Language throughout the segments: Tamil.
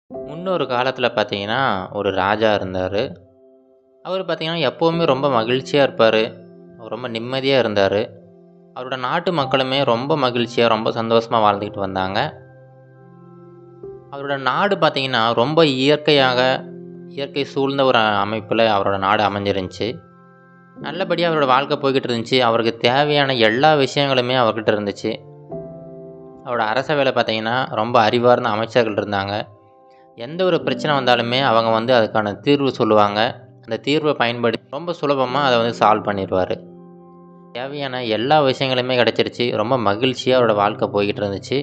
முன்னொரு காலத்தில் பார்த்தீங்கன்னா ஒரு ராஜா இருந்தார் அவர் பார்த்தீங்கன்னா எப்போவுமே ரொம்ப மகிழ்ச்சியாக இருப்பார் ரொம்ப நிம்மதியாக இருந்தார் அவரோட நாட்டு மக்களுமே ரொம்ப மகிழ்ச்சியாக ரொம்ப சந்தோஷமாக வாழ்ந்துக்கிட்டு வந்தாங்க அவரோட நாடு பார்த்தீங்கன்னா ரொம்ப இயற்கையாக இயற்கை சூழ்ந்த ஒரு அமைப்பில் அவரோட நாடு அமைஞ்சிருந்துச்சு நல்லபடியாக அவரோட வாழ்க்கை போய்கிட்டு இருந்துச்சு அவருக்கு தேவையான எல்லா விஷயங்களுமே அவர்கிட்ட இருந்துச்சு அவரோட அரச வேலை பார்த்தீங்கன்னா ரொம்ப அறிவார்ந்த அமைச்சர்கள் இருந்தாங்க எந்த ஒரு பிரச்சனை வந்தாலுமே அவங்க வந்து அதுக்கான தீர்வு சொல்லுவாங்க அந்த தீர்வை பயன்படுத்தி ரொம்ப சுலபமாக அதை வந்து சால்வ் பண்ணிடுவார் தேவையான எல்லா விஷயங்களுமே கிடச்சிருச்சு ரொம்ப மகிழ்ச்சியாக அவரோட வாழ்க்கை போய்கிட்டு இருந்துச்சு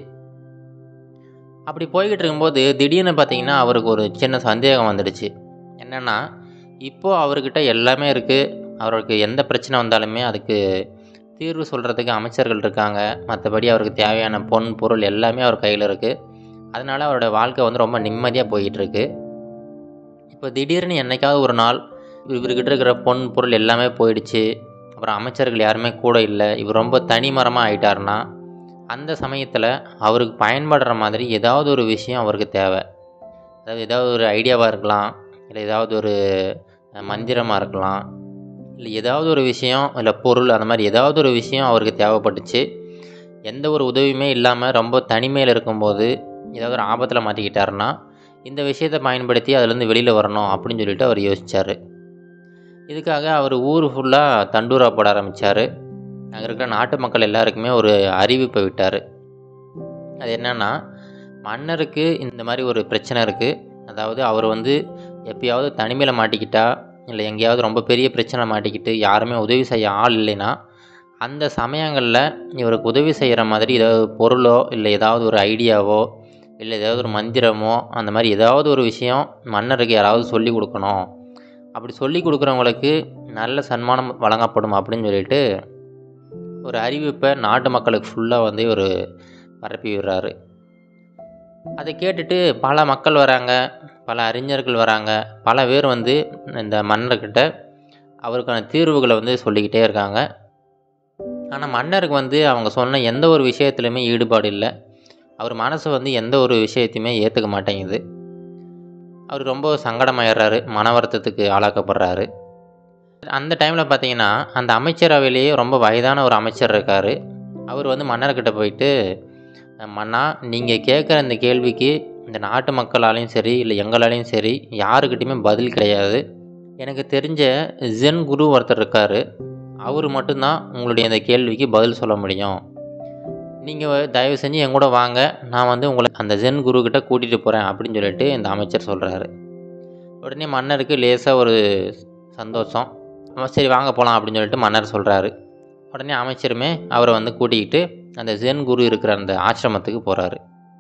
அப்படி போய்கிட்டு இருக்கும்போது திடீர்னு பார்த்தீங்கன்னா அவருக்கு ஒரு சின்ன சந்தேகம் வந்துடுச்சு என்னென்னா இப்போது அவர்கிட்ட எல்லாமே இருக்குது அவருக்கு எந்த பிரச்சனை வந்தாலுமே அதுக்கு தீர்வு சொல்கிறதுக்கு அமைச்சர்கள் இருக்காங்க மற்றபடி அவருக்கு தேவையான பொன் பொருள் எல்லாமே அவர் கையில் இருக்குது அதனால் அவரோட வாழ்க்கை வந்து ரொம்ப நிம்மதியாக போய்கிட்டுருக்கு இப்போ திடீர்னு என்னைக்காவது ஒரு நாள் இவர்கிட்ட இருக்கிற பொன் பொருள் எல்லாமே போயிடுச்சு அப்புறம் அமைச்சர்கள் யாருமே கூட இல்லை இவர் ரொம்ப தனிமரமாக ஆயிட்டாருன்னா அந்த சமயத்தில் அவருக்கு பயன்படுற மாதிரி ஏதாவது ஒரு விஷயம் அவருக்கு தேவை அதாவது ஏதாவது ஒரு ஐடியாவாக இருக்கலாம் இல்லை ஏதாவது ஒரு மந்திரமாக இருக்கலாம் இல்லை ஏதாவது ஒரு விஷயம் இல்லை பொருள் அந்த மாதிரி ஏதாவது ஒரு விஷயம் அவருக்கு தேவைப்பட்டுச்சு எந்த ஒரு உதவியுமே இல்லாமல் ரொம்ப தனிமையில் இருக்கும்போது ஏதாவது ஒரு ஆபத்தில் மாட்டிக்கிட்டாருன்னா இந்த விஷயத்தை பயன்படுத்தி அதுலேருந்து வெளியில் வரணும் அப்படின்னு சொல்லிட்டு அவர் யோசித்தார் இதுக்காக அவர் ஊர் ஃபுல்லாக தண்டூரா போட ஆரம்பித்தார் அங்கே இருக்கிற நாட்டு மக்கள் எல்லாருக்குமே ஒரு அறிவிப்பை விட்டார் அது என்னென்னா மன்னருக்கு இந்த மாதிரி ஒரு பிரச்சனை இருக்குது அதாவது அவர் வந்து எப்பயாவது தனிமையில் மாட்டிக்கிட்டா இல்லை எங்கேயாவது ரொம்ப பெரிய பிரச்சனை மாட்டிக்கிட்டு யாருமே உதவி செய்ய ஆள் இல்லைன்னா அந்த சமயங்களில் இவருக்கு உதவி செய்கிற மாதிரி ஏதாவது பொருளோ இல்லை ஏதாவது ஒரு ஐடியாவோ இல்லை ஏதாவது ஒரு மந்திரமோ அந்த மாதிரி ஏதாவது ஒரு விஷயம் மன்னருக்கு யாராவது சொல்லி கொடுக்கணும் அப்படி சொல்லி கொடுக்குறவங்களுக்கு நல்ல சன்மானம் வழங்கப்படும் அப்படின்னு சொல்லிட்டு ஒரு அறிவிப்பை நாட்டு மக்களுக்கு ஃபுல்லாக வந்து ஒரு பரப்பி விடுறாரு அதை கேட்டுட்டு பல மக்கள் வராங்க பல அறிஞர்கள் வராங்க பல பேர் வந்து இந்த மன்னர்கிட்ட அவருக்கான தீர்வுகளை வந்து சொல்லிக்கிட்டே இருக்காங்க ஆனால் மன்னருக்கு வந்து அவங்க சொன்ன எந்த ஒரு விஷயத்துலையுமே ஈடுபாடு இல்லை அவர் மனசு வந்து எந்த ஒரு விஷயத்தையுமே ஏற்றுக்க மாட்டேங்குது அவர் ரொம்ப சங்கடமாயிடுறாரு மன வருத்தத்துக்கு ஆளாக்கப்படுறாரு அந்த டைமில் பார்த்தீங்கன்னா அந்த அமைச்சரவையிலேயே ரொம்ப வயதான ஒரு அமைச்சர் இருக்கார் அவர் வந்து மன்னர்கிட்ட போயிட்டு மன்னா நீங்கள் கேட்குற இந்த கேள்விக்கு இந்த நாட்டு மக்களாலையும் சரி இல்லை எங்களாலையும் சரி யாருக்கிட்டையுமே பதில் கிடையாது எனக்கு தெரிஞ்ச ஜென் குரு ஒருத்தர் இருக்கார் அவர் மட்டும்தான் உங்களுடைய இந்த கேள்விக்கு பதில் சொல்ல முடியும் நீங்கள் தயவு செஞ்சு என் கூட வாங்க நான் வந்து உங்களை அந்த ஜென் குருக்கிட்ட கூட்டிகிட்டு போகிறேன் அப்படின்னு சொல்லிட்டு இந்த அமைச்சர் சொல்கிறாரு உடனே மன்னருக்கு லேசாக ஒரு சந்தோஷம் சரி வாங்க போகலாம் அப்படின்னு சொல்லிட்டு மன்னர் சொல்கிறாரு உடனே அமைச்சருமே அவரை வந்து கூட்டிக்கிட்டு அந்த ஜென் குரு இருக்கிற அந்த ஆசிரமத்துக்கு போகிறாரு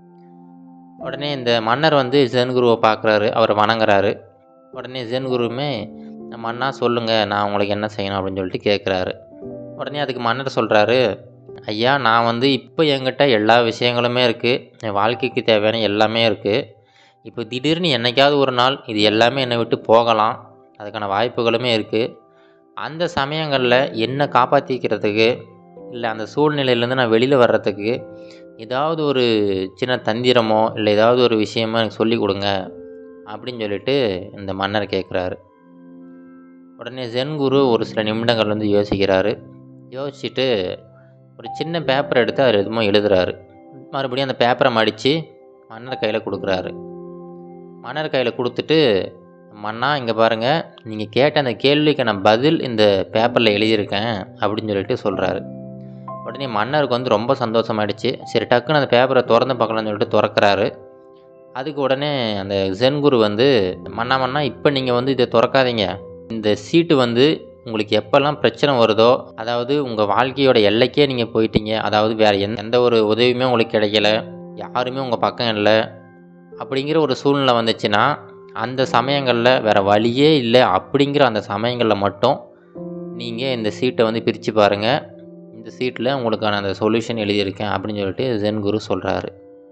உடனே இந்த மன்னர் வந்து ஜென் குருவை பார்க்குறாரு அவரை வணங்குறாரு உடனே ஜென் குருவுமே மன்னா சொல்லுங்கள் நான் உங்களுக்கு என்ன செய்யணும் அப்படின்னு சொல்லிட்டு கேட்குறாரு உடனே அதுக்கு மன்னர் சொல்கிறாரு ஐயா நான் வந்து இப்போ என்கிட்ட எல்லா விஷயங்களுமே இருக்குது என் வாழ்க்கைக்கு தேவையான எல்லாமே இருக்குது இப்போ திடீர்னு என்னைக்காவது ஒரு நாள் இது எல்லாமே என்னை விட்டு போகலாம் அதுக்கான வாய்ப்புகளுமே இருக்குது அந்த சமயங்களில் என்னை காப்பாற்றிக்கிறதுக்கு இல்லை அந்த சூழ்நிலையிலேருந்து நான் வெளியில் வர்றதுக்கு ஏதாவது ஒரு சின்ன தந்திரமோ இல்லை ஏதாவது ஒரு விஷயமோ எனக்கு சொல்லி கொடுங்க அப்படின்னு சொல்லிட்டு இந்த மன்னர் கேட்குறாரு உடனே ஜென் குரு ஒரு சில நிமிடங்கள் வந்து யோசிக்கிறாரு யோசிச்சுட்டு ஒரு சின்ன பேப்பர் எடுத்து அதில் எதுமோ எழுதுறாரு மறுபடியும் அந்த பேப்பரை மடித்து மன்னர் கையில் கொடுக்குறாரு மன்னர் கையில் கொடுத்துட்டு மன்னா இங்கே பாருங்கள் நீங்கள் கேட்ட அந்த கேள்விக்கான பதில் இந்த பேப்பரில் எழுதியிருக்கேன் அப்படின்னு சொல்லிட்டு சொல்கிறாரு உடனே மன்னருக்கு வந்து ரொம்ப சந்தோஷமாயிடுச்சு சரி டக்குன்னு அந்த பேப்பரை திறந்து பார்க்கலாம்னு சொல்லிட்டு திறக்கிறாரு அதுக்கு உடனே அந்த ஜென் குரு வந்து மன்னா மன்னா இப்போ நீங்கள் வந்து இதை திறக்காதீங்க இந்த சீட்டு வந்து உங்களுக்கு எப்போல்லாம் பிரச்சனை வருதோ அதாவது உங்கள் வாழ்க்கையோட எல்லைக்கே நீங்கள் போயிட்டீங்க அதாவது வேறு எந்த எந்த ஒரு உதவியுமே உங்களுக்கு கிடைக்கல யாருமே உங்கள் பக்கம் இல்லை அப்படிங்கிற ஒரு சூழ்நிலை வந்துச்சுன்னா அந்த சமயங்களில் வேறு வழியே இல்லை அப்படிங்கிற அந்த சமயங்களில் மட்டும் நீங்கள் இந்த சீட்டை வந்து பிரித்து பாருங்கள் இந்த சீட்டில் உங்களுக்கான அந்த சொல்யூஷன் எழுதியிருக்கேன் அப்படின்னு சொல்லிட்டு ஜென் குரு சொல்கிறாரு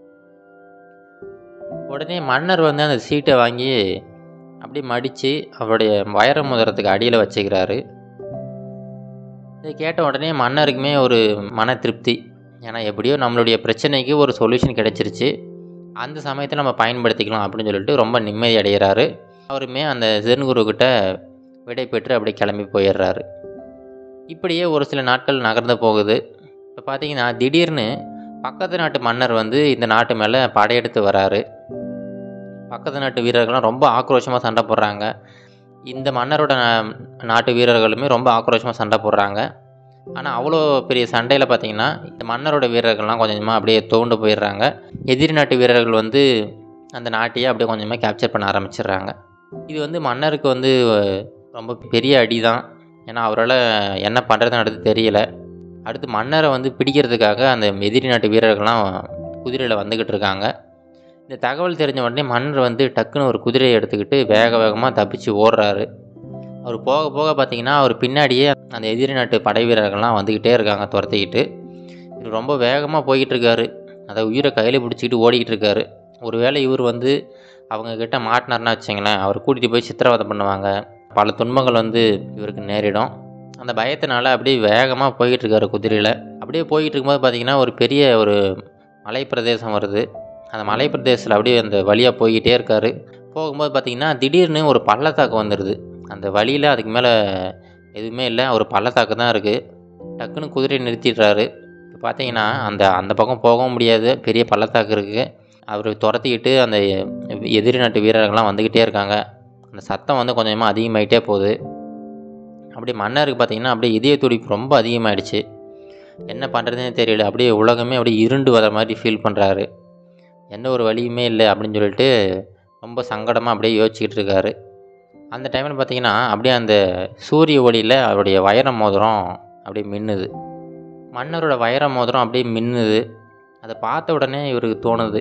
உடனே மன்னர் வந்து அந்த சீட்டை வாங்கி அப்படியே மடித்து அவருடைய வயர முதரத்துக்கு அடியில் வச்சுக்கிறாரு இதை கேட்ட உடனே மன்னருக்குமே ஒரு மன திருப்தி ஏன்னா எப்படியோ நம்மளுடைய பிரச்சனைக்கு ஒரு சொல்யூஷன் கிடச்சிருச்சு அந்த சமயத்தில் நம்ம பயன்படுத்திக்கலாம் அப்படின்னு சொல்லிட்டு ரொம்ப நிம்மதி அடைகிறாரு அவருமே அந்த ஜென் குருக்கிட்ட விடை பெற்று அப்படியே கிளம்பி போயிடுறாரு இப்படியே ஒரு சில நாட்கள் நகர்ந்து போகுது இப்போ பார்த்தீங்கன்னா திடீர்னு பக்கத்து நாட்டு மன்னர் வந்து இந்த நாட்டு மேலே படையெடுத்து வராரு பக்கத்து நாட்டு வீரர்கள்லாம் ரொம்ப ஆக்ரோஷமாக சண்டை போடுறாங்க இந்த மன்னரோட நா- நாட்டு வீரர்களுமே ரொம்ப ஆக்ரோஷமாக சண்டை போடுறாங்க ஆனால் அவ்வளோ பெரிய சண்டையில் பார்த்தீங்கன்னா இந்த மன்னரோட வீரர்கள்லாம் கொஞ்சம் கொஞ்சமாக அப்படியே தோண்டு போயிடுறாங்க எதிரி நாட்டு வீரர்கள் வந்து அந்த நாட்டையே அப்படியே கொஞ்சமாக கேப்சர் பண்ண ஆரம்பிச்சிடுறாங்க இது வந்து மன்னருக்கு வந்து ரொம்ப பெரிய அடி தான் ஏன்னா அவரால் என்ன பண்ணுறதுன்னு அடுத்து தெரியல அடுத்து மன்னரை வந்து பிடிக்கிறதுக்காக அந்த எதிரி நாட்டு வீரர்கள்லாம் குதிரையில் வந்துக்கிட்டு இருக்காங்க இந்த தகவல் தெரிஞ்ச உடனே மன்னர் வந்து டக்குன்னு ஒரு குதிரையை எடுத்துக்கிட்டு வேக வேகமாக தப்பிச்சு ஓடுறாரு அவர் போக போக பார்த்தீங்கன்னா அவர் பின்னாடியே அந்த எதிரி நாட்டு படை வீரர்கள்லாம் வந்துக்கிட்டே இருக்காங்க துரத்திக்கிட்டு இவர் ரொம்ப வேகமாக போய்கிட்டு இருக்காரு அதை உயிரை கையில் பிடிச்சிக்கிட்டு ஓடிக்கிட்டு இருக்காரு ஒருவேளை இவர் வந்து அவங்க கிட்ட மாட்டினார்னா வச்சுங்களேன் அவர் கூட்டிகிட்டு போய் சித்திரவதை பண்ணுவாங்க பல துன்பங்கள் வந்து இவருக்கு நேரிடும் அந்த பயத்தினால அப்படியே வேகமாக போய்கிட்டு இருக்காரு குதிரையில் அப்படியே போய்கிட்டு இருக்கும்போது பார்த்தீங்கன்னா ஒரு பெரிய ஒரு மலை பிரதேசம் வருது அந்த மலை பிரதேசத்தில் அப்படியே அந்த வழியாக போய்கிட்டே இருக்காரு போகும்போது பார்த்தீங்கன்னா திடீர்னு ஒரு பள்ளத்தாக்கு வந்துடுது அந்த வழியில் அதுக்கு மேலே எதுவுமே இல்லை ஒரு பள்ளத்தாக்கு தான் இருக்குது டக்குன்னு குதிரையை நிறுத்திடுறாரு இப்போ பார்த்தீங்கன்னா அந்த அந்த பக்கம் போகவும் முடியாது பெரிய பள்ளத்தாக்கு இருக்குது அவர் துரத்திக்கிட்டு அந்த எதிரி நாட்டு வீரர்கள்லாம் வந்துக்கிட்டே இருக்காங்க அந்த சத்தம் வந்து கொஞ்சமாக அதிகமாகிட்டே போகுது அப்படியே மன்னருக்கு பார்த்தீங்கன்னா அப்படியே இதய துடிப்பு ரொம்ப அதிகமாகிடுச்சு என்ன பண்ணுறதுனே தெரியல அப்படியே உலகமே அப்படியே இருண்டு வர மாதிரி ஃபீல் பண்ணுறாரு எந்த ஒரு வழியுமே இல்லை அப்படின்னு சொல்லிட்டு ரொம்ப சங்கடமாக அப்படியே யோசிச்சுக்கிட்டு இருக்காரு அந்த டைமில் பார்த்தீங்கன்னா அப்படியே அந்த சூரிய ஒளியில் அவருடைய வைர மோதிரம் அப்படியே மின்னுது மன்னரோட வைர மோதிரம் அப்படியே மின்னுது அதை பார்த்த உடனே இவருக்கு தோணுது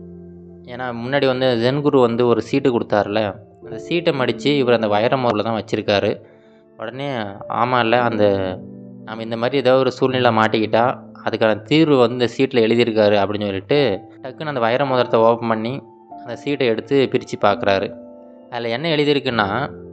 ஏன்னா முன்னாடி வந்து ஜென் குரு வந்து ஒரு சீட்டு கொடுத்தாருல அந்த சீட்டை மடித்து இவர் அந்த வைர மோதிரில் தான் வச்சுருக்காரு உடனே ஆமாம் இல்லை அந்த நம்ம இந்த மாதிரி ஏதோ ஒரு சூழ்நிலை மாட்டிக்கிட்டா அதுக்கான தீர்வு வந்து இந்த சீட்டில் எழுதியிருக்காரு அப்படின்னு சொல்லிட்டு டக்குன்னு அந்த வைர மோதிரத்தை ஓப்பன் பண்ணி அந்த சீட்டை எடுத்து பிரித்து பார்க்குறாரு அதில் என்ன எழுதியிருக்குன்னா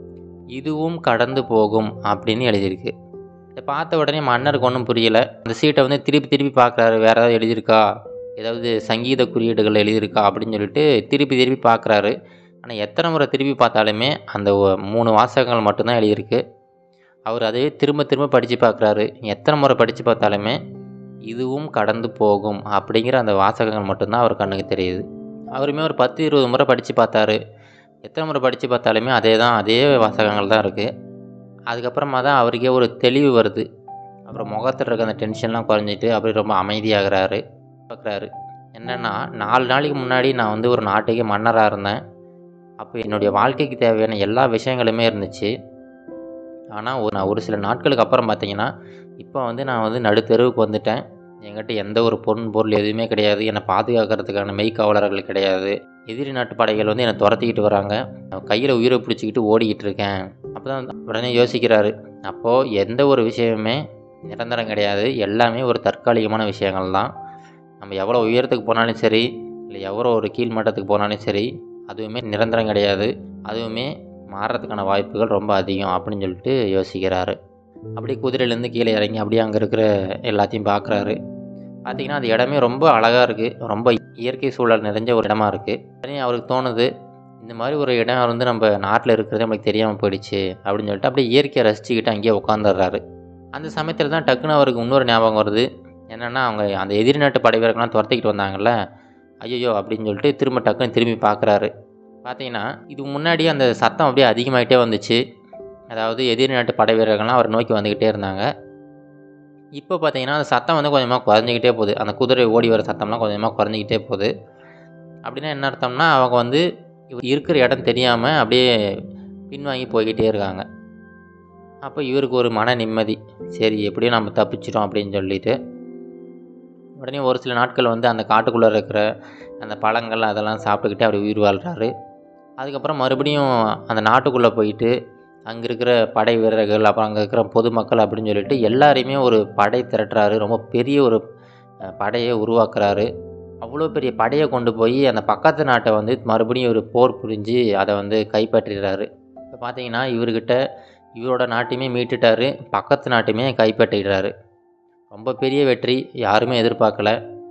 இதுவும் கடந்து போகும் அப்படின்னு எழுதியிருக்கு இதை பார்த்த உடனே மன்னருக்கு ஒன்றும் புரியல அந்த சீட்டை வந்து திருப்பி திருப்பி பார்க்குறாரு வேறு ஏதாவது எழுதியிருக்கா ஏதாவது சங்கீத குறியீடுகள் எழுதியிருக்கா அப்படின்னு சொல்லிட்டு திருப்பி திருப்பி பார்க்குறாரு ஆனால் எத்தனை முறை திருப்பி பார்த்தாலுமே அந்த ஒ- மூணு வாசகங்கள் மட்டும்தான் எழுதியிருக்கு அவர் அதையே திரும்ப திரும்ப படித்து பார்க்குறாரு எத்தனை முறை படித்து பார்த்தாலுமே இதுவும் கடந்து போகும் அப்படிங்கிற அந்த வாசகங்கள் மட்டும்தான் அவர் கண்ணுக்கு தெரியுது அவருமே ஒரு பத்து இருபது முறை படித்து பார்த்தாரு எத்தனை முறை படித்து பார்த்தாலுமே அதே தான் அதே வாசகங்கள் தான் இருக்குது அதுக்கப்புறமா தான் அவருக்கே ஒரு தெளிவு வருது அப்புறம் முகத்தில் இருக்க அந்த டென்ஷன்லாம் குறைஞ்சிட்டு அப்படியே ரொம்ப அமைதியாகிறாரு பார்க்குறாரு என்னென்னா நாலு நாளைக்கு முன்னாடி நான் வந்து ஒரு நாட்டுக்கே மன்னராக இருந்தேன் அப்போ என்னுடைய வாழ்க்கைக்கு தேவையான எல்லா விஷயங்களுமே இருந்துச்சு ஆனால் ஒரு நான் ஒரு சில நாட்களுக்கு அப்புறம் பார்த்தீங்கன்னா இப்போ வந்து நான் வந்து நடுத்தெருவுக்கு வந்துட்டேன் என்கிட்ட எந்த ஒரு பொருள் பொருள் எதுவுமே கிடையாது என்னை பாதுகாக்கிறதுக்கான மெய்க்காவலர்கள் கிடையாது எதிரி நாட்டு படைகள் வந்து என்னை துரத்திக்கிட்டு வராங்க கையில் உயிரை பிடிச்சிக்கிட்டு ஓடிக்கிட்டு இருக்கேன் அப்போ தான் உடனே யோசிக்கிறாரு அப்போது எந்த ஒரு விஷயமுமே நிரந்தரம் கிடையாது எல்லாமே ஒரு தற்காலிகமான விஷயங்கள் தான் நம்ம எவ்வளோ உயரத்துக்கு போனாலும் சரி இல்லை எவ்வளோ ஒரு கீழ் மட்டத்துக்கு போனாலும் சரி அதுவுமே நிரந்தரம் கிடையாது அதுவுமே மாறுறதுக்கான வாய்ப்புகள் ரொம்ப அதிகம் அப்படின்னு சொல்லிட்டு யோசிக்கிறாரு அப்படியே குதிரையிலேருந்து கீழே இறங்கி அப்படியே அங்கே இருக்கிற எல்லாத்தையும் பார்க்குறாரு பார்த்தீங்கன்னா அந்த இடமே ரொம்ப அழகாக இருக்குது ரொம்ப இயற்கை சூழல் நிறைஞ்ச ஒரு இடமா இருக்குது உடனே அவருக்கு தோணுது இந்த மாதிரி ஒரு இடம் வந்து நம்ம நாட்டில் இருக்கிறது நம்மளுக்கு தெரியாமல் போயிடுச்சு அப்படின்னு சொல்லிட்டு அப்படியே இயற்கையை ரசிச்சுக்கிட்டு அங்கேயே உட்காந்துடுறாரு அந்த சமயத்தில் தான் டக்குன்னு அவருக்கு இன்னொரு ஞாபகம் வருது என்னென்னா அவங்க அந்த எதிரி நாட்டு படை வீரர்கள்லாம் துரத்திக்கிட்டு வந்தாங்கல்ல ஐயோ அப்படின்னு சொல்லிட்டு திரும்ப டக்குன்னு திரும்பி பார்க்குறாரு பார்த்தீங்கன்னா இது முன்னாடி அந்த சத்தம் அப்படியே அதிகமாகிட்டே வந்துச்சு அதாவது எதிரி நாட்டு படை வீரர்கள்லாம் அவரை நோக்கி வந்துக்கிட்டே இருந்தாங்க இப்போ பார்த்தீங்கன்னா அந்த சத்தம் வந்து கொஞ்சமாக குறைஞ்சிக்கிட்டே போகுது அந்த குதிரை ஓடி வர சத்தம்லாம் கொஞ்சமாக குறைஞ்சிக்கிட்டே போகுது அப்படின்னா என்ன அர்த்தம்னா அவங்க வந்து இவர் இருக்கிற இடம் தெரியாமல் அப்படியே பின்வாங்கி போய்கிட்டே இருக்காங்க அப்போ இவருக்கு ஒரு மன நிம்மதி சரி எப்படியோ நம்ம தப்பிச்சிட்டோம் அப்படின்னு சொல்லிட்டு உடனே ஒரு சில நாட்கள் வந்து அந்த காட்டுக்குள்ளே இருக்கிற அந்த பழங்கள் அதெல்லாம் சாப்பிட்டுக்கிட்டு அப்படி உயிர் வாழ்கிறாரு அதுக்கப்புறம் மறுபடியும் அந்த நாட்டுக்குள்ளே போயிட்டு அங்கே இருக்கிற படை வீரர்கள் அப்புறம் அங்கே இருக்கிற பொதுமக்கள் அப்படின்னு சொல்லிட்டு எல்லாரையுமே ஒரு படை திரட்டுறாரு ரொம்ப பெரிய ஒரு அஹ், படையை உருவாக்குறாரு அவ்வளோ பெரிய படையை கொண்டு போய் அந்த பக்கத்து நாட்டை வந்து மறுபடியும் ஒரு போர் புரிஞ்சு அதை வந்து கைப்பற்றிடுறாரு இப்போ பார்த்தீங்கன்னா இவர்கிட்ட இவரோட நாட்டையுமே மீட்டுட்டாரு பக்கத்து நாட்டையுமே கைப்பற்றிடுறாரு ரொம்ப பெரிய வெற்றி யாருமே எதிர்பார்க்கல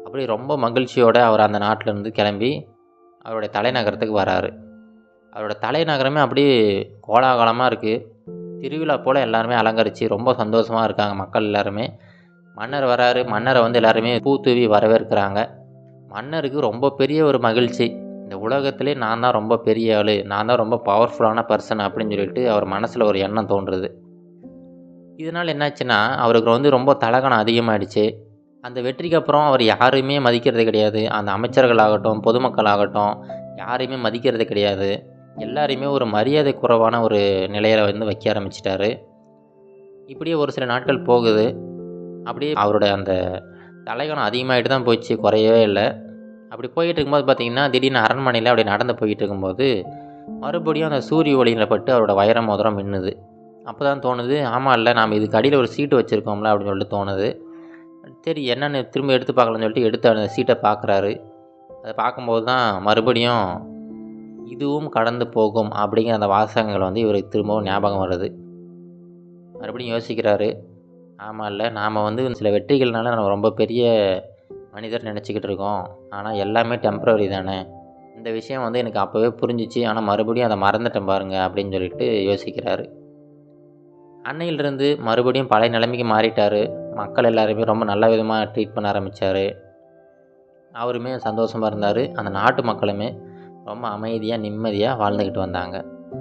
அப்படி ரொம்ப மகிழ்ச்சியோடு அவர் அந்த நாட்டிலேருந்து கிளம்பி அவருடைய தலைநகரத்துக்கு வராரு அவரோட தலைநகரமே அப்படியே கோலாகலமாக இருக்குது திருவிழா போல் எல்லாருமே அலங்கரித்து ரொம்ப சந்தோஷமாக இருக்காங்க மக்கள் எல்லாருமே மன்னர் வராரு மன்னரை வந்து எல்லாருமே பூ தூவி வரவேற்கிறாங்க மன்னருக்கு ரொம்ப பெரிய ஒரு மகிழ்ச்சி இந்த உலகத்திலே நான் தான் ரொம்ப பெரிய ஆள் நான் தான் ரொம்ப பவர்ஃபுல்லான பர்சன் அப்படின்னு சொல்லிட்டு அவர் மனசில் ஒரு எண்ணம் தோன்றுறது இதனால் என்னாச்சுன்னா அவருக்கு வந்து ரொம்ப தலகணம் அதிகமாகிடுச்சு அந்த வெற்றிக்கு அப்புறம் அவர் யாருமே மதிக்கிறது கிடையாது அந்த அமைச்சர்களாகட்டும் பொதுமக்களாகட்டும் யாரையுமே மதிக்கிறது கிடையாது எல்லாரையுமே ஒரு மரியாதை குறைவான ஒரு நிலையில் வந்து வைக்க ஆரம்பிச்சிட்டாரு இப்படியே ஒரு சில நாட்கள் போகுது அப்படியே அவரோட அந்த தலைகணம் அதிகமாகிட்டு தான் போயிடுச்சு குறையவே இல்லை அப்படி போயிட்டு இருக்கும்போது பார்த்தீங்கன்னா திடீர்னு அரண்மனையில் அப்படி நடந்து போயிட்டு இருக்கும்போது மறுபடியும் அந்த சூரிய ஒளியில் பட்டு அவரோட வைர மோதிரம் மின்னுது அப்போ தான் தோணுது ஆமாம் இல்லை நாம் இதுக்கு அடியில் ஒரு சீட்டு வச்சுருக்கோம்ல அப்படின்னு சொல்லிட்டு தோணுது சரி என்னென்னு திரும்ப எடுத்து பார்க்கலாம்னு சொல்லிட்டு எடுத்து அந்த சீட்டை பார்க்குறாரு அதை பார்க்கும்போது தான் மறுபடியும் இதுவும் கடந்து போகும் அப்படிங்கிற அந்த வாசகங்கள் வந்து இவருக்கு திரும்பவும் ஞாபகம் வருது மறுபடியும் யோசிக்கிறாரு ஆமாம் இல்லை நாம் வந்து சில வெற்றிகள்னால நம்ம ரொம்ப பெரிய மனிதர் நினச்சிக்கிட்டு இருக்கோம் ஆனால் எல்லாமே டெம்ப்ரவரி தானே இந்த விஷயம் வந்து எனக்கு அப்போவே புரிஞ்சிச்சு ஆனால் மறுபடியும் அதை மறந்துட்டேன் பாருங்க அப்படின்னு சொல்லிட்டு யோசிக்கிறாரு அன்னையிலிருந்து மறுபடியும் பழைய நிலைமைக்கு மாறிட்டார் மக்கள் எல்லாருமே ரொம்ப நல்ல விதமாக ட்ரீட் பண்ண ஆரம்பித்தார் அவருமே சந்தோஷமாக இருந்தார் அந்த நாட்டு மக்களுமே ரொம்ப அமைதியாக நிம்மதியாக வாழ்ந்துக்கிட்டு வந்தாங்க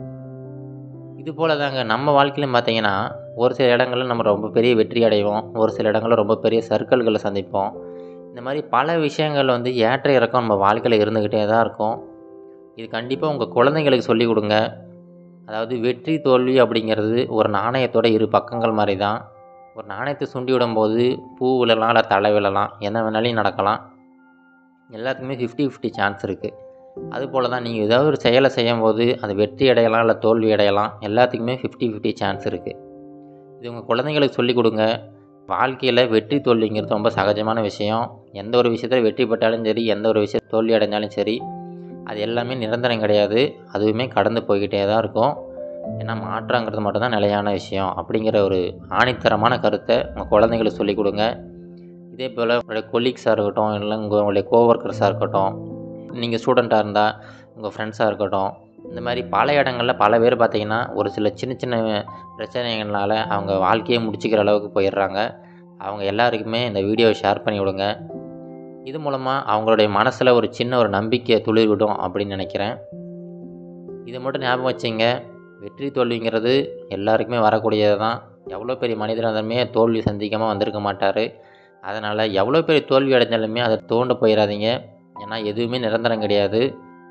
இது போல் தாங்க நம்ம வாழ்க்கையிலும் பார்த்தீங்கன்னா ஒரு சில இடங்களில் நம்ம ரொம்ப பெரிய வெற்றி அடைவோம் ஒரு சில இடங்களில் ரொம்ப பெரிய சர்க்கிள்களை சந்திப்போம் இந்த மாதிரி பல விஷயங்கள் வந்து ஏற்ற இறக்கம் நம்ம வாழ்க்கையில் இருந்துக்கிட்டே தான் இருக்கும் இது கண்டிப்பாக உங்கள் குழந்தைங்களுக்கு சொல்லிக் கொடுங்க அதாவது வெற்றி தோல்வி அப்படிங்கிறது ஒரு நாணயத்தோட இரு பக்கங்கள் மாதிரி தான் ஒரு நாணயத்தை சுண்டி விடும்போது பூ விழலாம் இல்லை தலை விழலாம் என்ன வேணாலும் நடக்கலாம் எல்லாத்துக்குமே ஃபிஃப்டி ஃபிஃப்டி சான்ஸ் இருக்குது அதுபோல் தான் நீங்கள் ஏதாவது ஒரு செயலை செய்யும்போது அது வெற்றி அடையலாம் இல்லை தோல்வி அடையலாம் எல்லாத்துக்குமே ஃபிஃப்டி ஃபிஃப்டி சான்ஸ் இருக்குது இது உங்கள் குழந்தைங்களுக்கு சொல்லிக் கொடுங்க வாழ்க்கையில் வெற்றி தோல்விங்கிறது ரொம்ப சகஜமான விஷயம் எந்த ஒரு விஷயத்தில் வெற்றி பெற்றாலும் சரி எந்த ஒரு விஷயம் தோல்வி அடைஞ்சாலும் சரி அது எல்லாமே நிரந்தரம் கிடையாது அதுவுமே கடந்து போய்கிட்டே தான் இருக்கும் ஏன்னா மாற்றங்கிறது மட்டும்தான் நிலையான விஷயம் அப்படிங்கிற ஒரு ஆணித்தரமான கருத்தை உங்கள் குழந்தைங்களுக்கு சொல்லிக் கொடுங்க இதே போல் உங்களுடைய கொலீக்ஸாக இருக்கட்டும் இல்லை உங்கள் உங்களுடைய கோவர்க்கர்ஸாக இருக்கட்டும் நீங்கள் ஸ்டூடெண்ட்டாக இருந்தால் உங்கள் ஃப்ரெண்ட்ஸாக இருக்கட்டும் இந்த மாதிரி பல இடங்களில் பல பேர் பார்த்திங்கன்னா ஒரு சில சின்ன சின்ன பிரச்சனைகள்னால அவங்க வாழ்க்கையை முடிச்சுக்கிற அளவுக்கு போயிடுறாங்க அவங்க எல்லாருக்குமே இந்த வீடியோவை ஷேர் பண்ணி விடுங்க இது மூலமாக அவங்களுடைய மனசில் ஒரு சின்ன ஒரு நம்பிக்கையை துளிர் விடும் அப்படின்னு நினைக்கிறேன் இதை மட்டும் ஞாபகம் வச்சிங்க வெற்றி தோல்விங்கிறது எல்லாருக்குமே வரக்கூடியது தான் எவ்வளோ பெரிய மனிதனாக இருந்தாலுமே தோல்வி சந்திக்காமல் வந்திருக்க மாட்டார் அதனால் எவ்வளோ பெரிய தோல்வி அடைஞ்சாலுமே அதை தோண்டு போயிடாதீங்க ஏன்னா எதுவுமே நிரந்தரம் கிடையாது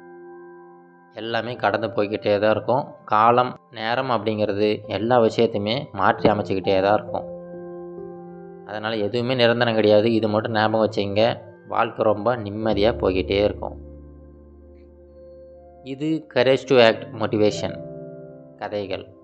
எல்லாமே கடந்து போய்கிட்டே தான் இருக்கும் காலம் நேரம் அப்படிங்கிறது எல்லா விஷயத்தையுமே மாற்றி அமைச்சிக்கிட்டே தான் இருக்கும் அதனால் எதுவுமே நிரந்தரம் கிடையாது இது மட்டும் ஞாபகம் வச்சுங்க வாழ்க்கை ரொம்ப நிம்மதியாக போய்கிட்டே இருக்கும் இது கரேஜ் டு ஆக்ட் மோட்டிவேஷன் கதைகள்